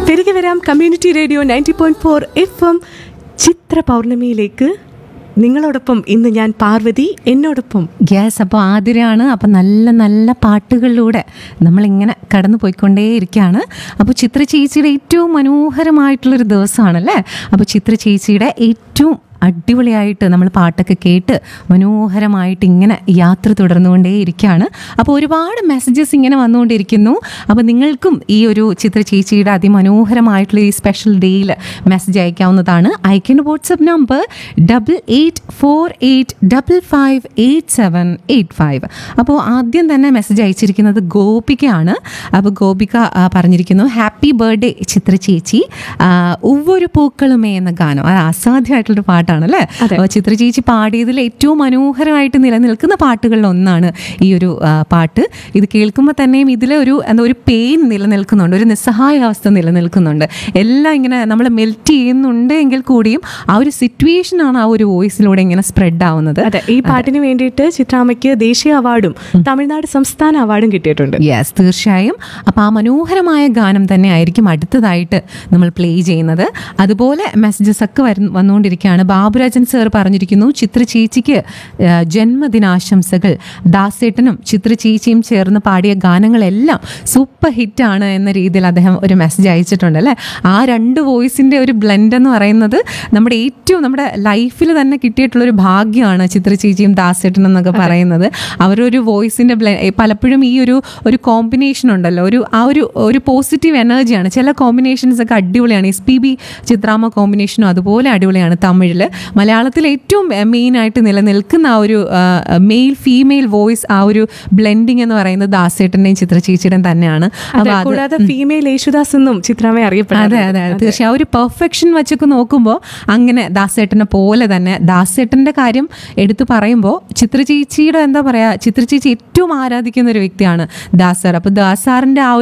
തിരികെ വരാം community radio ninety point four F M ചിത്ര പൗർണമിയിലേക്ക് നിങ്ങളോടൊപ്പം ഇന്ന് ഞാൻ പാർവതി എന്നോടൊപ്പം ഗ്യാസ് അപ്പോൾ ആതിരയാണ് അപ്പോൾ നല്ല നല്ല പാട്ടുകളിലൂടെ നമ്മളിങ്ങനെ കടന്നു പോയിക്കൊണ്ടേയിരിക്കുകയാണ് അപ്പോൾ ചിത്ര ചേച്ചിയുടെ ഏറ്റവും മനോഹരമായിട്ടുള്ളൊരു ദിവസമാണല്ലേ അപ്പോൾ ചിത്ര ചേച്ചിയുടെ ഏറ്റവും അടിപൊളിയായിട്ട് നമ്മൾ പാട്ടൊക്കെ കേട്ട് മനോഹരമായിട്ട് ഇങ്ങനെ യാത്ര തുടർന്നുകൊണ്ടേയിരിക്കുകയാണ് അപ്പോൾ ഒരുപാട് മെസ്സേജസ് ഇങ്ങനെ വന്നുകൊണ്ടിരിക്കുന്നു അപ്പോൾ നിങ്ങൾക്കും ഈ ഒരു ചിത്ര ചേച്ചിയുടെ അതിമനോഹരമായിട്ടുള്ള ഈ സ്പെഷ്യൽ ഡേയിൽ മെസ്സേജ് അയക്കാവുന്നതാണ് അയക്കേണ്ട WhatsApp number double eight four eight double five eight seven eight five അപ്പോൾ ആദ്യം തന്നെ മെസ്സേജ് അയച്ചിരിക്കുന്നത് ഗോപികയാണ് അപ്പോൾ ഗോപിക ആ, പറഞ്ഞിരിക്കുന്നു ഹാപ്പി ബർത്ത്ഡേ ചിത്ര ചേച്ചി ആ, ഉവ്വൊരു പൂക്കളുമേ എന്ന ഗാനം അത് അസാധ്യമായിട്ടുള്ളൊരു പാട്ടാണ് അല്ലേ അപ്പോൾ ചിത്ര ചേച്ചി പാടിയതിൽ ഏറ്റവും മനോഹരമായിട്ട് നിലനിൽക്കുന്ന പാട്ടുകളിൽ ഒന്നാണ് ഈ ഒരു ആ, പാട്ട് ഇത് കേൾക്കുമ്പോൾ തന്നെയും ഇതിൽ ഒരു എന്താ ഒരു പെയിൻ നിലനിൽക്കുന്നുണ്ട് ഒരു നിസ്സഹായാവസ്ഥ നിലനിൽക്കുന്നുണ്ട് എല്ലാം ഇങ്ങനെ നമ്മൾ മെൽറ്റ് ചെയ്യുന്നുണ്ട് എങ്കിൽ കൂടിയും ആ ഒരു സിറ്റുവേഷനാണ് ആ ഒരു വോയിസിലൂടെ ഇങ്ങനെ സ്പ്രെഡ് ആവുന്നത് അതെ ഈ പാട്ടിന് വേണ്ടിയിട്ട് ചിത്രാമ്മയ്ക്ക് ദേശീയ അവാർഡും തമിഴ്നാട് സംസ്ഥാന അവാർഡും കിട്ടിയിട്ടുണ്ട് യെസ് തീർച്ചയായും അപ്പോൾ ആ മനോഹരമായ ഗാനം തന്നെ ആയിരിക്കും അടുത്തതായിട്ട് നമ്മൾ പ്ലേ ചെയ്യുന്നത് അതുപോലെ മെസ്സേജസ് ഒക്കെ വരു വന്നുകൊണ്ടിരിക്കുകയാണ് ബാബുരാജൻ സർ പറഞ്ഞിരിക്കുന്നു ചിത്ര ചേച്ചിക്ക് ആ, ജന്മദിനാശംസകൾ ദാസേട്ടനും ചിത്ര ചേച്ചിയും ചേർന്ന് പാടിയ ഗാനങ്ങളെല്ലാം സൂപ്പർ ഹിറ്റാണ് എന്ന രീതിയിൽ അദ്ദേഹം ഒരു മെസ്സേജ് അയച്ചിട്ടുണ്ട് അല്ലേ ആ രണ്ട് വോയിസിൻ്റെ ഒരു ബ്ലെൻഡ് എന്ന് പറയുന്നത് നമ്മുടെ ഏറ്റവും നമ്മുടെ ലൈഫിൽ തന്നെ കിട്ടിയിട്ടുള്ളൊരു ഭാഗ്യമാണ് ചിത്ര ചേച്ചിയും ദാസേട്ടനും എന്നൊക്കെ പറയുന്നത് അവരൊരു വോയിസിൻ്റെ ബ്ലെ പലപ്പോഴും ഈ ഒരു ഒരു കോമ്പിനേഷൻ ഉണ്ടല്ലോ ഒരു ആ ഒരു ഒരു പോസിറ്റീവ് എനർജിയാണ് ചില കോമ്പിനേഷൻസ് ഒക്കെ അടിപൊളിയാണ് എസ് പി ബി ചിത്രാമ കോമ്പിനേഷനും അതുപോലെ അടിപൊളിയാണ് തമിഴിൽ മലയാളത്തിൽ ഏറ്റവും മെയിൻ ആയിട്ട് നിലനിൽക്കുന്ന ആ ഒരു മെയിൽ ഫീമെയിൽ വോയിസ് ആ ഒരു ബ്ലെൻഡിങ് എന്ന് പറയുന്നത് ദാസേട്ടൻ്റെയും ചിത്ര ചേച്ചിയുടെയും തന്നെയാണ് അതെ, അപ്പോൾ അത് കൂടാതെ ഫീമെയിൽ യേശുദാസ് എന്നും ചിത്രാമ്മയെ അറിയപ്പെടുന്നത് അതെ അതെ അതെ തീർച്ചയായും ആ ഒരു പെർഫെക്ഷൻ വെച്ചൊക്കെ നോക്കുമ്പോൾ അങ്ങനെ ദാസേട്ടനെ പോലെ തന്നെ ദാസേട്ടൻ്റെ കാര്യം എടുത്തു പറയുമ്പോൾ ചിത്ര ചേച്ചിയുടെ എന്താ പറയുക ചിത്ര ചേച്ചി ഏറ്റവും ആരാധിക്കുന്ന ഒരു വ്യക്തിയാണ് ദാസാർ അപ്പോൾ ദാസാറിൻ്റെ ആ ഒരു